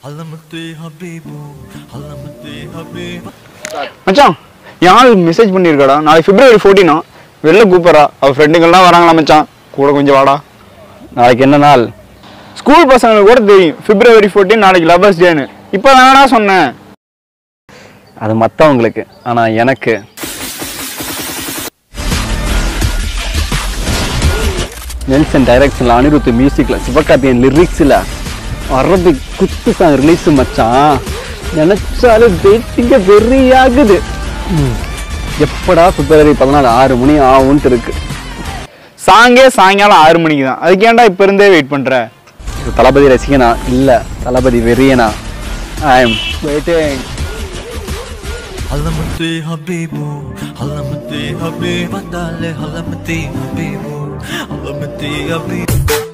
علمتي حبيبو علمتي حبيبو மச்சான் என் ஆள் மெசேஜ் பண்ணியிருக்காடா நாளைக்கு பிப்ரவரி ஃபோர்டீனா வெளில கூப்பிட்றா அவள் ஃப்ரெண்டுங்கள்லாம் வராங்களா மச்சான் கூட கொஞ்சம் வாடா நாளைக்கு என்ன நாள் ஸ்கூல் பசங்களுக்கு கூட தெரியும் பிப்ரவரி ஃபோர்டீன் நாளைக்கு லவர்ஸ் டேன்னு இப்போ தானடா சொன்னேன் அது மற்றவங்களுக்கு ஆனால் எனக்கு நெல்சன் டைரக்ஷனில் அனிருத் மியூசிக்கில் சிவகார்த்தியன் லிரிக்ஸில் அரபிக் குத்து சாங் ரிலீஸ் மச்சான் நினச்சாலே வெயிட்டிங்க வெறியாகுது ம். எப்படா பிப்ரவரி பதினாலு ஆறு மணி ஆகும்ன்ட்டு இருக்கு சாங்கே சாயங்காலம் ஆறு மணிக்கு தான் அதுக்கு ஏன்டா இப்போ இருந்தே வெயிட் பண்ணுற இது தளபதி ரசிகனா இல்லை தளபதி வெறியனா ஐ எம் வெயிட்டிங் علمتي حبيبو علمتي حبيبو دالي علمتي حبيبو علمتي حبيبو